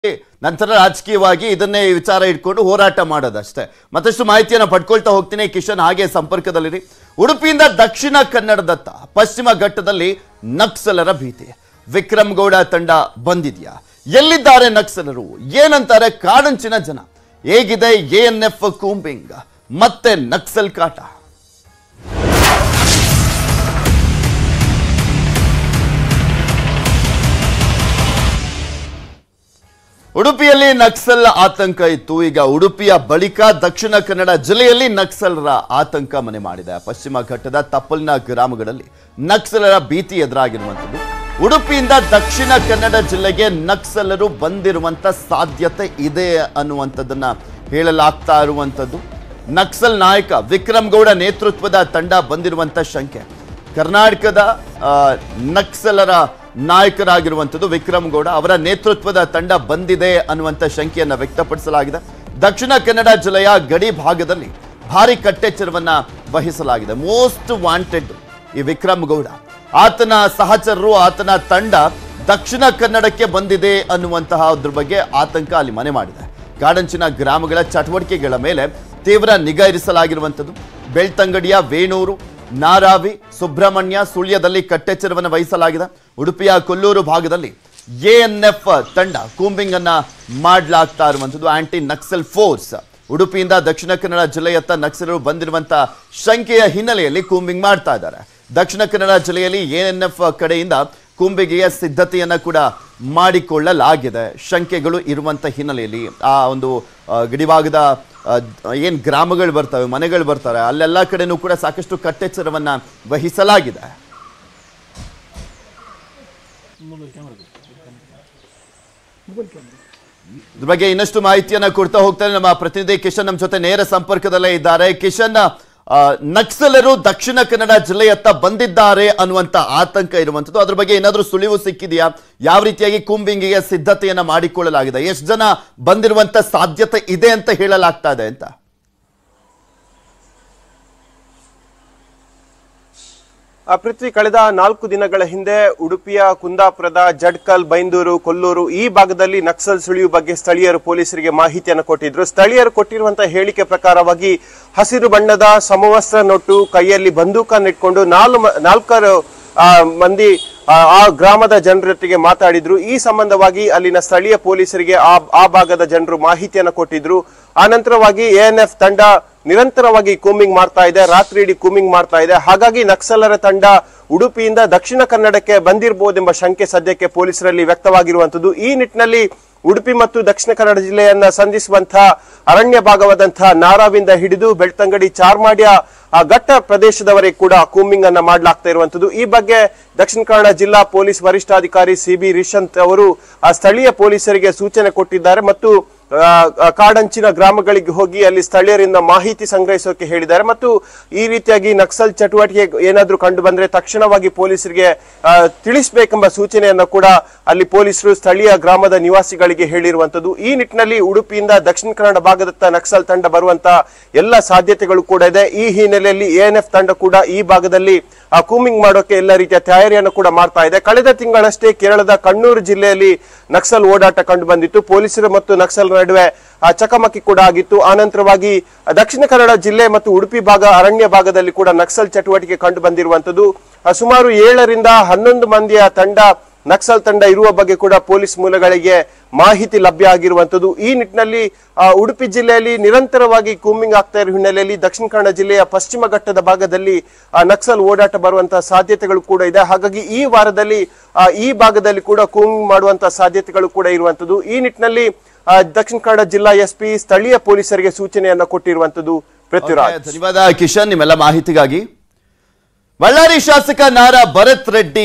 ನಂತರ ರಾಜಕೀಯವಾಗಿ ಇದನ್ನೇ ವಿಚಾರ ಇಟ್ಕೊಂಡು ಹೋರಾಟ ಮಾಡೋದಷ್ಟೇ ಮತ್ತಷ್ಟು ಮಾಹಿತಿಯನ್ನು ಪಡ್ಕೊಳ್ತಾ ಹೋಗ್ತೀನಿ ಕಿಶನ್ ಹಾಗೆ ಸಂಪರ್ಕದಲ್ಲಿರಿ ಉಡುಪಿಯಿಂದ ದಕ್ಷಿಣ ಕನ್ನಡದತ್ತ ಪಶ್ಚಿಮ ಘಟ್ಟದಲ್ಲಿ ನಕ್ಸಲರ ಭೀತಿ ವಿಕ್ರಮ್ ಗೌಡ ತಂಡ ಬಂದಿದ್ಯಾ ಎಲ್ಲಿದ್ದಾರೆ ನಕ್ಸಲರು ಏನಂತಾರೆ ಕಾಡಂಚಿನ ಜನ ಹೇಗಿದೆ ಎ ಎನ್ ಎಫ್ ಕೂಂಬಿಂಗ್ ಮತ್ತೆ ನಕ್ಸಲ್ ಕಾಟ ಉಡುಪಿಯಲ್ಲಿ ನಕ್ಸಲ್ ಆತಂಕ ಇತ್ತು ಈಗ ಉಡುಪಿಯ ಬಳಿಕ ದಕ್ಷಿಣ ಕನ್ನಡ ಜಿಲ್ಲೆಯಲ್ಲಿ ನಕ್ಸಲರ ಆತಂಕ ಮನೆ ಮಾಡಿದೆ ಪಶ್ಚಿಮ ಘಟ್ಟದ ತಪ್ಪಲಿನ ಗ್ರಾಮಗಳಲ್ಲಿ ನಕ್ಸಲರ ಭೀತಿ ಎದುರಾಗಿರುವಂಥದ್ದು ಉಡುಪಿಯಿಂದ ದಕ್ಷಿಣ ಕನ್ನಡ ಜಿಲ್ಲೆಗೆ ನಕ್ಸಲರು ಬಂದಿರುವಂತ ಸಾಧ್ಯತೆ ಇದೆ ಅನ್ನುವಂಥದ್ದನ್ನ ಹೇಳಲಾಗ್ತಾ ಇರುವಂಥದ್ದು ನಕ್ಸಲ್ ನಾಯಕ ವಿಕ್ರಮ್ ಗೌಡ ನೇತೃತ್ವದ ತಂಡ ಬಂದಿರುವಂತ ಶಂಕೆ ಕರ್ನಾಟಕದ ಆ, ನಕ್ಸಲರ ನಾಯಕರಾಗಿರುವಂಥದ್ದು ವಿಕ್ರಮ್ ಗೌಡ ಅವರ ನೇತೃತ್ವದ ತಂಡ ಬಂದಿದೆ ಅನ್ನುವಂಥ ಶಂಕೆಯನ್ನ ವ್ಯಕ್ತಪಡಿಸಲಾಗಿದೆ ದಕ್ಷಿಣ ಕನ್ನಡ ಜಿಲ್ಲೆಯ ಗಡಿ ಭಾಗದಲ್ಲಿ ಭಾರಿ ಕಟ್ಟೆಚ್ಚರವನ್ನ ವಹಿಸಲಾಗಿದೆ ಮೋಸ್ಟ್ ವಾಂಟೆಡ್ ಈ ವಿಕ್ರಮ್ ಗೌಡ ಆತನ ಸಹಚರರು ಆತನ ತಂಡ ದಕ್ಷಿಣ ಕನ್ನಡಕ್ಕೆ ಬಂದಿದೆ ಅನ್ನುವಂತಹ ಅದ್ರ ಬಗ್ಗೆ ಆತಂಕ ಅಲ್ಲಿ ಮನೆ ಮಾಡಿದೆ ಕಾಡಂಚಿನ ಗ್ರಾಮಗಳ ಚಟುವಟಿಕೆಗಳ ಮೇಲೆ ತೀವ್ರ ನಿಗಾ ಇರಿಸಲಾಗಿರುವಂಥದ್ದು ಬೆಳ್ತಂಗಡಿಯ ವೇಣೂರು ನಾರಾವಿ ಸುಬ್ರಹ್ಮಣ್ಯ ಸುಳ್ಯದಲ್ಲಿ ಕಟ್ಟೆಚ್ಚರವನ್ನು ವಹಿಸಲಾಗಿದೆ ಉಡುಪಿಯ ಕೊಲ್ಲೂರು ಭಾಗದಲ್ಲಿ ಎಎನ್ಎಫ್ ತಂಡ ಕೂಂಬಿಂಗ್ ಅನ್ನ ಮಾಡಲಾಗ್ತಾ ಇರುವಂಥದ್ದು ಆಂಟಿ ನಕ್ಸಲ್ ಫೋರ್ಸ್ ಉಡುಪಿಯಿಂದ ದಕ್ಷಿಣ ಕನ್ನಡ ಜಿಲ್ಲೆಯತ್ತ ನಕ್ಸಲರು ಬಂದಿರುವಂತ ಶಂಕೆಯ ಹಿನ್ನೆಲೆಯಲ್ಲಿ ಕೂಂಬಿಂಗ್ ಮಾಡ್ತಾ ಇದ್ದಾರೆ ದಕ್ಷಿಣ ಕನ್ನಡ ಜಿಲ್ಲೆಯಲ್ಲಿ ಎಎನ್ಎಫ್ ಕಡೆಯಿಂದ ಕೂಂಬಿಗೆಯ ಸಿದ್ಧತೆಯನ್ನ ಕೂಡ ಮಾಡಿಕೊಳ್ಳಲಾಗಿದೆ ಶಂಕೆಗಳು ಇರುವಂತ ಹಿನ್ನೆಲೆಯಲ್ಲಿ ಆ ಒಂದು ಆ, ಗಡಿಭಾಗದ ಆ, ಏನ್ ಗ್ರಾಮಗಳು ಬರ್ತವೆ ಮನೆಗಳು ಬರ್ತಾರೆ ಅಲ್ಲೆಲ್ಲ ಕಡೆನೂ ಕೂಡ ಸಾಕಷ್ಟು ಕಟ್ಟೆಚ್ಚರವನ್ನ ವಹಿಸಲಾಗಿದೆ ಇದ್ರ ಬಗ್ಗೆ ಇನ್ನಷ್ಟು ಮಾಹಿತಿಯನ್ನ ಕೊಡ್ತಾ ಹೋಗ್ತಾರೆ ನಮ್ಮ ಪ್ರತಿನಿಧಿ ಕಿಶನ್ ನಮ್ಮ ಜೊತೆ ನೇರ ಸಂಪರ್ಕದಲ್ಲೇ ಇದ್ದಾರೆ ಕಿಶನ್ ಆ, ನಕ್ಸಲರು ದಕ್ಷಿಣ ಕನ್ನಡ ಜಿಲ್ಲೆಯತ್ತ ಬಂದಿದ್ದಾರೆ ಅನ್ನುವಂತ ಆತಂಕ ಇರುವಂತದ್ದು ಅದ್ರ ಬಗ್ಗೆ ಏನಾದ್ರೂ ಸುಳಿವು ಸಿಕ್ಕಿದೆಯಾ ಯಾವ ರೀತಿಯಾಗಿ ಕೂಂಬಿಂಗಿಗೆ ಸಿದ್ಧತೆಯನ್ನ ಮಾಡಿಕೊಳ್ಳಲಾಗಿದೆ ಎಷ್ಟು ಜನ ಬಂದಿರುವಂತ ಸಾಧ್ಯತೆ ಇದೆ ಅಂತ ಹೇಳಲಾಗ್ತಾ ಇದೆ ಅಂತ ಆ ಪೃಥ್ವಿ ಕಳೆದ ನಾಲ್ಕು ದಿನಗಳ ಹಿಂದೆ ಉಡುಪಿಯ ಕುಂದಾಪುರದ ಜಡ್ಕಲ್ ಬೈಂದೂರು ಕೊಲ್ಲೂರು ಈ ಭಾಗದಲ್ಲಿ ನಕ್ಸಲ್ ಸುಳಿವು ಬಗ್ಗೆ ಸ್ಥಳೀಯರು ಪೊಲೀಸರಿಗೆ ಮಾಹಿತಿಯನ್ನು ಕೊಟ್ಟಿದ್ರು ಸ್ಥಳೀಯರು ಕೊಟ್ಟಿರುವಂತಹ ಹೇಳಿಕೆ ಪ್ರಕಾರವಾಗಿ ಹಸಿರು ಬಣ್ಣದ ಸಮವಸ್ತ್ರ ನೊಟ್ಟು ಕೈಯಲ್ಲಿ ಬಂದೂಕನ್ನಿಟ್ಕೊಂಡು ನಾಲ್ಕು ನಾಲ್ಕರು ಆ, ಮಂದಿ ಆ, ಆ ಗ್ರಾಮದ ಜನರೊಟ್ಟಿಗೆ ಮಾತಾಡಿದ್ರು ಈ ಸಂಬಂಧವಾಗಿ ಅಲ್ಲಿನ ಸ್ಥಳೀಯ ಪೊಲೀಸರಿಗೆ ಆ ಆ ಭಾಗದ ಜನರು ಮಾಹಿತಿಯನ್ನು ಕೊಟ್ಟಿದ್ರು ಆನಂತರವಾಗಿ ಎಎನ್ಎಫ್ ತಂಡ ನಿರಂತರವಾಗಿ ಕೂಮಿಂಗ್ ಮಾಡ್ತಾ ಇದೆ ರಾತ್ರಿ ಇಡೀ ಕೂಮಿಂಗ್ ಮಾಡ್ತಾ ಇದೆ ಹಾಗಾಗಿ ನಕ್ಸಲರ ತಂಡ ಉಡುಪಿಯಿಂದ ದಕ್ಷಿಣ ಕನ್ನಡಕ್ಕೆ ಬಂದಿರಬಹುದೆಂಬ ಶಂಕೆ ಸದ್ಯಕ್ಕೆ ಪೊಲೀಸರಲ್ಲಿ ವ್ಯಕ್ತವಾಗಿರುವಂತದ್ದು ಈ ನಿಟ್ಟಿನಲ್ಲಿ ಉಡುಪಿ ಮತ್ತು ದಕ್ಷಿಣ ಕನ್ನಡ ಜಿಲ್ಲೆಯನ್ನ ಸಂಧಿಸುವಂತಹ ಅರಣ್ಯ ಭಾಗವಾದಂತಹ ನಾರಾವಿಂದ ಹಿಡಿದು ಬೆಳ್ತಂಗಡಿ ಚಾರ್ಮಾಡ್ಯ ಆ ಘಟ್ಟ ಪ್ರದೇಶದವರೆಗೆ ಕೂಡ ಕೂಮಿಂಗ್ ಅನ್ನ ಮಾಡಲಾಗ್ತಾ ಇರುವಂತದ್ದು ಈ ಬಗ್ಗೆ ದಕ್ಷಿಣ ಕನ್ನಡ ಜಿಲ್ಲಾ ಪೊಲೀಸ್ ವರಿಷ್ಠಾಧಿಕಾರಿ ಸಿ ಬಿ ರಿಶಂತ್ ಅವರು ಆ ಸ್ಥಳೀಯ ಪೊಲೀಸರಿಗೆ ಸೂಚನೆ ಕೊಟ್ಟಿದ್ದಾರೆ ಮತ್ತು ಆ, ಆ, ಕಾಡಂಚಿನ ಗ್ರಾಮಗಳಿಗೆ ಹೋಗಿ ಅಲ್ಲಿ ಸ್ಥಳೀಯರಿಂದ ಮಾಹಿತಿ ಸಂಗ್ರಹಿಸೋಕೆ ಹೇಳಿದ್ದಾರೆ ಮತ್ತು ಈ ರೀತಿಯಾಗಿ ನಕ್ಸಲ್ ಚಟುವಟಿಕೆ ಏನಾದ್ರೂ ಕಂಡು ಬಂದ್ರೆ ತಕ್ಷಣವಾಗಿ ಪೊಲೀಸರಿಗೆ ಆ, ತಿಳಿಸ್ಬೇಕೆಂಬ ಸೂಚನೆಯನ್ನ ಕೂಡ ಅಲ್ಲಿ ಪೊಲೀಸರು ಸ್ಥಳೀಯ ಗ್ರಾಮದ ನಿವಾಸಿಗಳಿಗೆ ಹೇಳಿರುವಂತದ್ದು ಈ ನಿಟ್ಟಿನಲ್ಲಿ ಉಡುಪಿಯಿಂದ ದಕ್ಷಿಣ ಕನ್ನಡ ಭಾಗದತ್ತ ನಕ್ಸಲ್ ತಂಡ ಬರುವಂತ ಎಲ್ಲ ಸಾಧ್ಯತೆಗಳು ಕೂಡ ಇದೆ ಈ ಹಿನ್ನೆಲೆಯಲ್ಲಿ ಎಎನ್ಎಫ್ ತಂಡ ಕೂಡ ಈ ಭಾಗದಲ್ಲಿ ಆ ಕೂಮಿಂಗ್ ಮಾಡೋಕೆ ಎಲ್ಲ ರೀತಿಯ ತಯಾರಿಯನ್ನು ಕೂಡ ಮಾಡ್ತಾ ಇದೆ ಕಳೆದ ತಿಂಗಳಷ್ಟೇ ಕೇರಳದ ಕಣ್ಣೂರು ಜಿಲ್ಲೆಯಲ್ಲಿ ನಕ್ಸಲ್ ಓಡಾಟ ಕಂಡು ಬಂದಿತ್ತು ಪೊಲೀಸರು ಮತ್ತು ನಕ್ಸಲ್ ನಡುವೆ ಆ ಚಕಮಕಿ ಕೂಡ ಆಗಿತ್ತು ಆನಂತರವಾಗಿ ದಕ್ಷಿಣ ಕನ್ನಡ ಜಿಲ್ಲೆ ಮತ್ತು ಉಡುಪಿ ಭಾಗ ಅರಣ್ಯ ಭಾಗದಲ್ಲಿ ಕೂಡ ನಕ್ಸಲ್ ಚಟುವಟಿಕೆ ಕಂಡು ಬಂದಿರುವಂತದ್ದು ಆ, ಸುಮಾರು ಏಳರಿಂದ ಹನ್ನೊಂದು ಮಂದಿಯ ತಂಡ ನಕ್ಸಲ್ ತಂಡ ಇರುವ ಬಗ್ಗೆ ಕೂಡ ಪೊಲೀಸ್ ಮೂಲಗಳಿಗೆ ಮಾಹಿತಿ ಲಭ್ಯ ಆಗಿರುವಂತದ್ದು ಈ ನಿಟ್ಟಿನಲ್ಲಿ ಆ, ಉಡುಪಿ ಜಿಲ್ಲೆಯಲ್ಲಿ ನಿರಂತರವಾಗಿ ಕೂಮಿಂಗ್ ಆಗ್ತಾ ಇರುವ ಹಿನ್ನೆಲೆಯಲ್ಲಿ ದಕ್ಷಿಣ ಕನ್ನಡ ಜಿಲ್ಲೆಯ ಪಶ್ಚಿಮ ಘಟ್ಟದ ಭಾಗದಲ್ಲಿ ಆ, ನಕ್ಸಲ್ ಓಡಾಟ ಬರುವಂತಹ ಸಾಧ್ಯತೆಗಳು ಕೂಡ ಇದೆ ಹಾಗಾಗಿ ಈ ವಾರದಲ್ಲಿ ಆ, ಈ ಭಾಗದಲ್ಲಿ ಕೂಡ ಕೂಮಿಂಗ್ ಮಾಡುವಂತಹ ಸಾಧ್ಯತೆಗಳು ಕೂಡ ಇರುವಂತದ್ದು ಈ ನಿಟ್ಟಿನಲ್ಲಿ ಆ, ದಕ್ಷಿಣ ಕನ್ನಡ ಜಿಲ್ಲಾ ಎಸ್ಪಿ ಸ್ಥಳೀಯ ಪೊಲೀಸರಿಗೆ ಸೂಚನೆಯನ್ನ ಕೊಟ್ಟಿರುವಂತದ್ದು ಪೃಥ್ವಿರಾಜ್ ಧನ್ಯವಾದ ಕಿಶನ್ ನಿಮ್ಮೆಲ್ಲ ಮಾಹಿತಿಗಾಗಿ ಬಳ್ಳಾರಿ ಶಾಸಕ ನಾರಾ ಭರತ್ ರೆಡ್ಡಿ